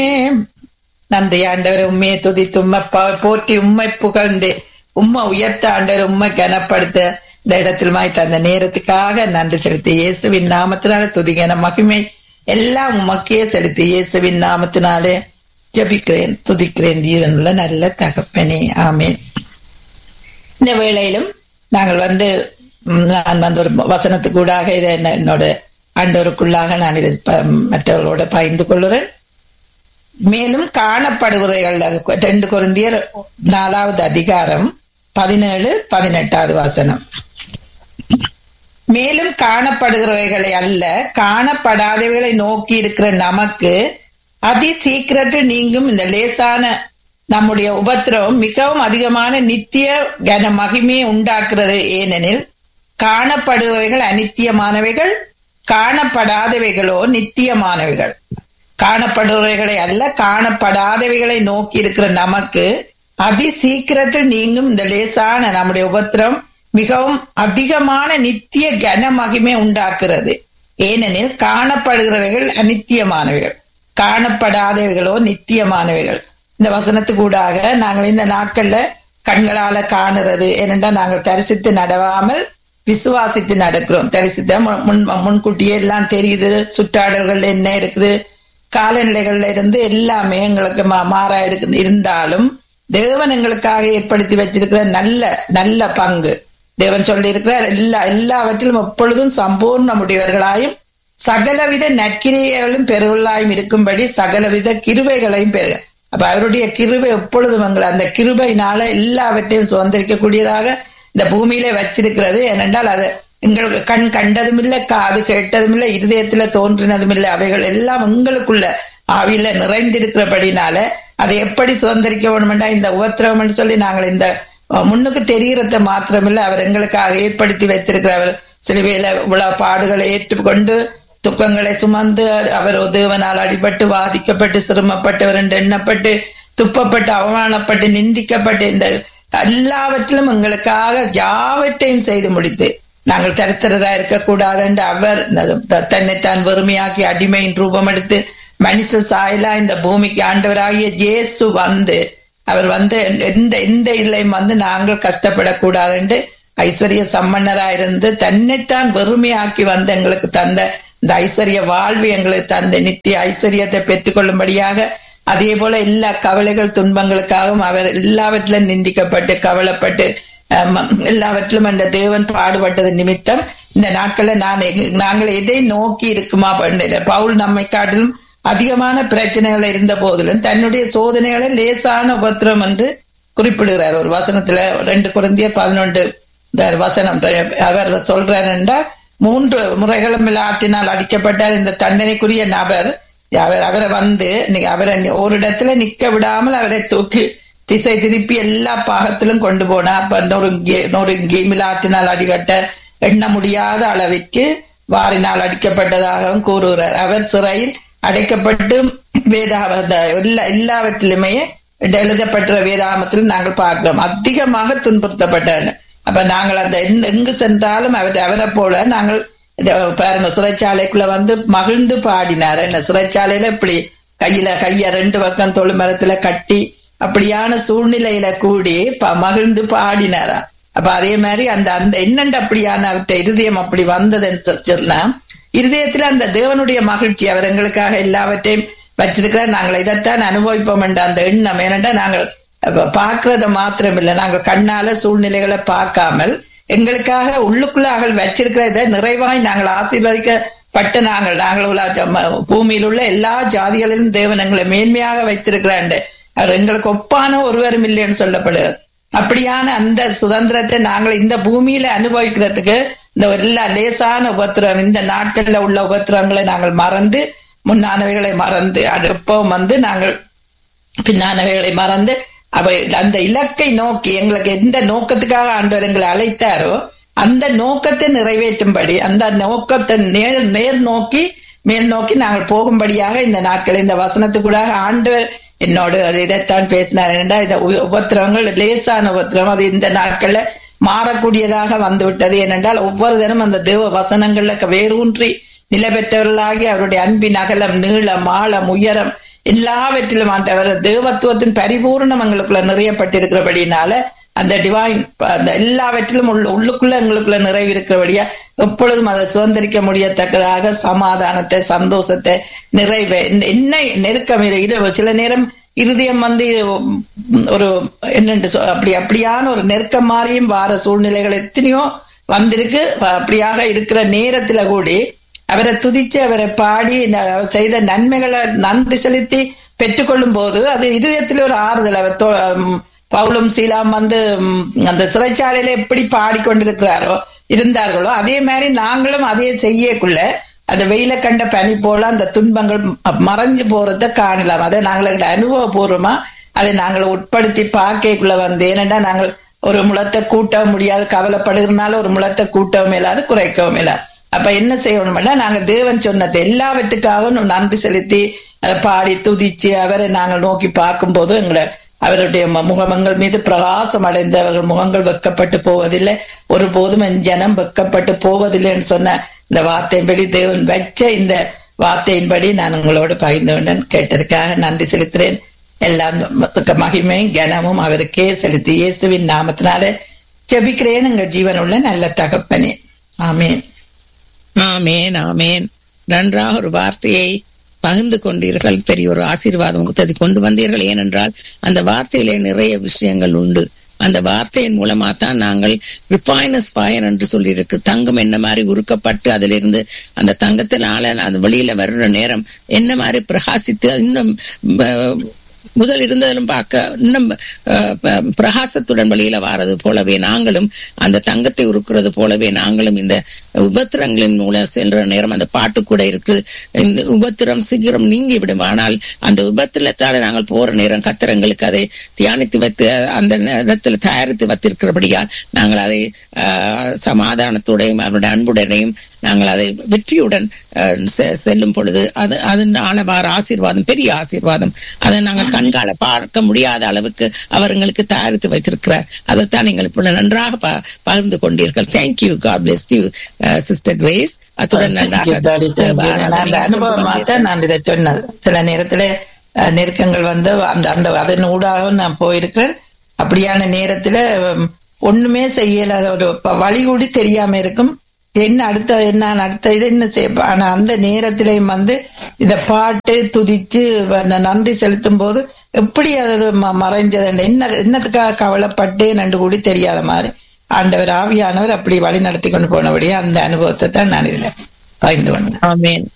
நன்றி ஆண்டவர் உண்மையை துதித்து உண்மை ப- போற்றி உண்மை புகழ்ந்து உம்மை உயர்த்த ஆண்டவர் உண்மை கனப்படுத்த இந்த இடத்திலுமாய் தந்த நேரத்துக்காக நன்றி செலுத்தி இயேசுவின் நாமத்தினால துதிகன மகிமை எல்லாம் உமக்கே செலுத்தி இயேசுவின் நாமத்தினாலே ஜபிக்கிறேன் துதிக்கிறேன் ஜீவனுள்ள நல்ல தகப்பனே ஆமேன் இந்த வேளையிலும் நாங்கள் வந்து ம், நான் வந்து ஒரு வசனத்துக்கூடாக இதை என்ன- என்னோட ஆண்டோருக்குள்ளாக நான் இதை ப- மற்றவர்களோட பகிர்ந்து கொள்கிறேன் மேலும் காணப்படுகிறவர்கள் ரெண்டு குருந்தியர் நாலாவது அதிகாரம் பதினேழு பதினெட்டாவது வசனம் மேலும் காணப்படுகிறவைகளை அல்ல காணப்படாதவைகளை நோக்கி இருக்கிற நமக்கு அதி சீக்கிரத்தில் நீங்கும் இந்த லேசான நம்முடைய உபத்திரவம் மிகவும் அதிகமான நித்திய கன மகிமையை உண்டாக்குறது ஏனெனில் காணப்படுகிறவைகள் அநித்தியமானவைகள் காணப்படாதவைகளோ நித்தியமானவைகள் காணப்படுகிறவைகளை அல்ல காணப்படாதவைகளை நோக்கி இருக்கிற நமக்கு அதி சீக்கிரத்தில் நீங்கும் இந்த லேசான நம்முடைய உபத்திரம் மிகவும் அதிகமான நித்திய கன மகிமை உண்டாக்குறது ஏனெனில் காணப்படுகிறவைகள் அநித்தியமானவைகள் காணப்படாதவைகளோ நித்தியமானவைகள் இந்த வசனத்துக்கூடாக நாங்கள் இந்த நாட்கள்ல கண்களால காணுறது ஏனென்றால் நாங்கள் தரிசித்து நடவாமல் விசுவாசித்து நடக்கிறோம் தரிசித்த முன் முன்- முன்கூட்டியே எல்லாம் தெரியுது சுற்றாடல்கள் என்ன இருக்குது காலநிலைகள்ல இருந்து எல்லாமே எங்களுக்கு மா- மாறா இருக்கு இருந்தாலும் தேவன் எங்களுக்காக ஏற்படுத்தி வச்சிருக்கிற நல்ல நல்ல பங்கு தேவன் சொல்லி இருக்கிறார் எல்லா எல்லாவற்றிலும் எப்பொழுதும் சம்பூர்ண முடிவர்களாயும் சகலவித நற்கிரியைகளும் பெருவளாயும் இருக்கும்படி சகலவித கிருபைகளையும் பெரு அப்ப அவருடைய கிருபை எப்பொழுதும் எங்களை அந்த கிருபையினால எல்லாவற்றையும் சுதந்திரிக்கக்கூடியதாக இந்த பூமியில வச்சிருக்கிறது ஏனென்றால் அது எங்களுக்கு கண் கண்டதும் இல்லை காது கேட்டதும் இல்லை இருதயத்துல தோன்றினதும் இல்லை அவைகள் எல்லாம் எங்களுக்குள்ள ஆவியில நிறைந்திருக்கிறபடினால அதை எப்படி சுதந்திரிக்க வேணுமெண்டா இந்த உபத்திரவம் சொல்லி நாங்கள் இந்த அஹ், முன்னுக்கு தெரிகிறத மாத்திரமில்லை அவர் எங்களுக்காக ஏற்படுத்தி வைத்திருக்கிற அவர் சிலுவையில இவ்வளவு பாடுகளை ஏற்றுக்கொண்டு துக்கங்களை சுமந்து அவர் தேவனால் அடிபட்டு வாதிக்கப்பட்டு சிரமப்பட்டவர் என்று எண்ணப்பட்டு துப்பப்பட்டு அவமானப்பட்டு நிந்திக்கப்பட்டு இந்த எல்லாவற்றிலும் எங்களுக்காக யாவற்றையும் செய்து முடித்து நாங்கள் தரித்திரரா இருக்கக்கூடாது என்று அவர் இந்த தன்னைத்தான் வெறுமையாக்கி அடிமையின் ரூபம் எடுத்து மனுஷ சாயலா இந்த பூமிக்கு ஆண்டவராகிய இயேசு வந்து அவர் வந்து எந்த எந்த இல்லையும் வந்து நாங்கள் கஷ்டப்படக்கூடாது என்று ஐஸ்வர்ய சம்பன்னரா இருந்து தன்னைத்தான் வெறுமையாக்கி வந்து எங்களுக்கு தந்த இந்த ஐஸ்வர்ய வாழ்வு எங்களுக்கு தந்த நித்திய ஐஸ்வர்யத்தை பெற்றுக் கொள்ளும்படியாக அதே போல எல்லா கவலைகள் துன்பங்களுக்காகவும் அவர் எல்லாவற்றிலும் நிந்திக்கப்பட்டு கவலைப்பட்டு அஹ், எல்லாவற்றிலும் அந்த தேவன் பாடுபட்டது நிமித்தம் இந்த நாட்கள்ல நான் எங்க- நாங்கள் எதை நோக்கி இருக்குமா பண்ணல பவுல் நம்மை காட்டிலும் அதிகமான பிரச்சனைகள் இருந்த போதிலும் தன்னுடைய சோதனைகளை லேசான உபத்திரம் என்று குறிப்பிடுகிறார் ஒரு வசனத்துல ரெண்டு குழந்தைய பதினொன்று இந்த வசனம் அவர் சொல்றார் என்றால் மூன்று முறைகளும் ஆற்றினால் அடிக்கப்பட்டார் இந்த தண்டனைக்குரிய நபர் அவர் அவரை வந்து நீ- அவரை ஒரு இடத்துல நிக்க விடாமல் அவரை தூக்கி திசை திருப்பி எல்லா பாகத்திலும் கொண்டு போனா அப்ப நொறுங்கி நொறுங்கி மிலாத்தினால் அடிகட்ட எண்ண முடியாத அளவிற்கு வாரினால் அடிக்கப்பட்டதாகவும் கூறுகிறார் அவர் சிறையில் அடைக்கப்பட்டு வேதாந்த எல்லா எல்லாவற்றிலுமே எழுதப்பட்ட வேதாமத்தில் நாங்கள் பார்க்கிறோம் அதிகமாக துன்புறுத்தப்பட்டார் அப்ப நாங்கள் அந்த எங்க- எங்கு சென்றாலும் அவர் அவரை போல நாங்கள் இந்த பாருங்க சிறைச்சாலைக்குள்ள வந்து மகிழ்ந்து பாடினார் என்ன சிறைச்சாலையில இப்படி கையில கைய ரெண்டு பக்கம் தொழு மரத்துல கட்டி அப்படியான சூழ்நிலையில கூடி ப- மகிழ்ந்து பாடினாரா அப்ப அதே மாதிரி அந்த அந்த என்னண்டு அப்படியான அவர்கிட்ட இருதயம் அப்படி வந்ததுன்னு சொ- சொன்னா இருதயத்துல அந்த தேவனுடைய மகிழ்ச்சி அவர் எங்களுக்காக எல்லாவற்றையும் வச்சிருக்கிறார் நாங்கள் இதைத்தான் அனுபவிப்போம் என்ற அந்த எண்ணம் ஏனென்றா நாங்கள் அப்ப பார்க்கறது மாத்திரம் இல்லை நாங்கள் கண்ணால சூழ்நிலைகளை பார்க்காமல் எங்களுக்காக உள்ளுக்குள்ளாக வச்சிருக்கிற இதை நிறைவாய் நாங்கள் ஆசீர்வதிக்கப்பட்ட நாங்கள் நாங்கள் உள்ள ஜம்ம- பூமியில் உள்ள எல்லா ஜாதிகளிலும் தேவன் எங்களை மேன்மையாக வைத்திருக்கிறாண்டு அவர் எங்களுக்கு ஒப்பான ஒருவரும் இல்லைன்னு சொல்லப்படுகிறது அப்படியான அந்த சுதந்திரத்தை நாங்கள் இந்த பூமியில அனுபவிக்கிறதுக்கு இந்த எல்லா லேசான உபத்திரம் இந்த நாட்கள்ல உள்ள உபத்திரங்களை நாங்கள் மறந்து முன்னானவைகளை மறந்து அது எப்பவும் வந்து நாங்கள் பின்னானவைகளை மறந்து அவை அந்த இலக்கை நோக்கி எங்களுக்கு எந்த நோக்கத்துக்காக ஆண்டவர் எங்களை அழைத்தாரோ அந்த நோக்கத்தை நிறைவேற்றும்படி அந்த நோக்கத்தை நேர் நேர் நோக்கி மேல் நோக்கி நாங்கள் போகும்படியாக இந்த நாட்கள் இந்த வசனத்துக்கூடாக ஆண்டவர் என்னோடு அது இதைத்தான் பேசினார் என்றா இந்த உ- உபத்திரவங்கள் லேசான உபத்திரவம் அது இந்த நாட்கள்ல மாறக்கூடியதாக வந்து விட்டது ஏனென்றால் ஒவ்வொரு தினம் அந்த தேவ வசனங்கள்ல வேரூன்றி நிலை பெற்றவர்களாகி அவருடைய அன்பின் அகலம் நீளம் ஆழம் உயரம் எல்லாவற்றிலும் ஆண்டவர் தேவத்துவத்தின் பரிபூர்ணம் எங்களுக்குள்ள நிறையப்பட்டிருக்கிறபடினால அந்த டிவைன் அந்த எல்லாவற்றிலும் உள்ள உள்ளுக்குள்ள எங்களுக்குள்ள நிறைவு இருக்கிறபடியா எப்பொழுதும் அதை சுதந்திரிக்க முடியத்தக்கதாக சமாதானத்தை சந்தோஷத்தை நிறைவை என்ன நெருக்கம் இரவு சில நேரம் இருதயம் வந்து ஒரு என்னென்று அப்படி அப்படியான ஒரு நெருக்கம் மாறியும் வார சூழ்நிலைகள் எத்தனையோ வந்திருக்கு அப்படியாக இருக்கிற நேரத்துல கூடி அவரை துதிச்சு அவரை பாடி அவர் செய்த நன்மைகளை நன்றி செலுத்தி பெற்றுக்கொள்ளும் போது அது இதயத்தில் ஒரு ஆறுதல் அவர் பவுலும் சீலாம் வந்து அந்த சிறைச்சாலையில எப்படி பாடிக்கொண்டிருக்கிறாரோ இருந்தார்களோ அதே மாதிரி நாங்களும் அதே செய்யக்குள்ள அந்த வெயில கண்ட பனி போல அந்த துன்பங்கள் மறைஞ்சு போறத காணலாம் அதை நாங்கள் அனுபவபூர்வமா அதை நாங்கள் உட்படுத்தி பார்க்கக்குள்ள வந்து ஏனென்றா நாங்கள் ஒரு முளத்தை கூட்டவும் முடியாது கவலைப்படுகிறதுனால ஒரு முளத்தை கூட்டவும் இல்லாது குறைக்கவும் இல்லாது அப்ப என்ன செய்யணும்னா நாங்க தேவன் சொன்னது எல்லாவற்றுக்காகவும் நன்றி செலுத்தி அதை பாடி துதிச்சு அவரை நாங்கள் நோக்கி பார்க்கும் போது எங்களை அவருடைய முகமங்கள் மீது பிரகாசம் அடைந்து அவர்கள் முகங்கள் வெக்கப்பட்டு போவதில்லை ஒருபோதும் என் ஜனம் வெக்கப்பட்டு போவதில்லைன்னு சொன்ன இந்த வார்த்தையின்படி தேவன் வச்ச இந்த வார்த்தையின்படி நான் உங்களோடு பகிர்ந்து கொண்டேன் கேட்டதுக்காக நன்றி செலுத்துறேன் எல்லாம் மகிமையும் கனமும் அவருக்கே செலுத்தி இயேசுவின் நாமத்தினால ஜெபிக்கிறேன் எங்கள் ஜீவன் உள்ள நல்ல தகப்பனே ஆமேன் ஆமேன் ஆமேன் நன்றாக ஒரு வார்த்தையை பகிர்ந்து கொண்டீர்கள் பெரிய ஒரு ஆசீர்வாதம் அதை கொண்டு வந்தீர்கள் ஏனென்றால் அந்த வார்த்தையிலே நிறைய விஷயங்கள் உண்டு அந்த வார்த்தையின் மூலமா தான் நாங்கள் ரிஃபைனஸ் பயன் என்று சொல்லியிருக்கு தங்கம் என்ன மாதிரி உருக்கப்பட்டு அதிலிருந்து அந்த தங்கத்தினால அது வெளியில வர்ற நேரம் என்ன மாதிரி பிரகாசித்து இன்னும் முதல் இருந்ததிலும் பார்க்க இன்னும் பிரகாசத்துடன் வெளியில வாரது போலவே நாங்களும் அந்த தங்கத்தை உருக்குறது போலவே நாங்களும் இந்த உபத்திரங்களின் மூலம் செல்ற நேரம் அந்த பாட்டு கூட இருக்கு இந்த உபத்திரம் சீக்கிரம் நீங்கி விடும் ஆனால் அந்த உபத்திரத்தால நாங்கள் போற நேரம் கத்திரங்களுக்கு அதை தியானித்து வைத்து அந்த நேரத்தில் தயாரித்து வைத்திருக்கிறபடியால் நாங்கள் அதை சமாதானத்துடையும் அவருடைய அன்புடனையும் நாங்கள் அதை வெற்றியுடன் செல்லும் பொழுது அது அதனால வர ஆசீர்வாதம் பெரிய ஆசீர்வாதம் அதை நாங்கள் கண்கால பார்க்க முடியாத அளவுக்கு அவர் எங்களுக்கு தயாரித்து வைத்திருக்கிறார் அதைத்தான் நீங்கள் இப்ப நன்றாக பகிர்ந்து கொண்டீர்கள் thank you God bless you sister Grace அத்துடன் அனுபவமாக நான் இதை சொன்னது சில நேரத்துல நெருக்கங்கள் வந்து அந்த அந்த அதன் ஊடாக நான் போயிருக்கிறேன் அப்படியான நேரத்துல ஒண்ணுமே செய்யல ஒரு வழி கூடி தெரியாம இருக்கும் என்ன அடுத்த என்ன அடுத்த இது என்ன செய்ய ஆனா அந்த நேரத்திலையும் வந்து இந்த பாட்டு துதிச்சு நன்றி செலுத்தும் போது எப்படி அது மறைஞ்சது என்ன என்னத்துக்காக கவலைப்பட்டு நண்டு கூடி தெரியாத மாதிரி ஆண்டவர் ஆவியானவர் அப்படி வழி நடத்தி கொண்டு போனபடியே அந்த அனுபவத்தை தான் நான் இதுல பகிர்ந்து கொண்டேன் ஆமேன்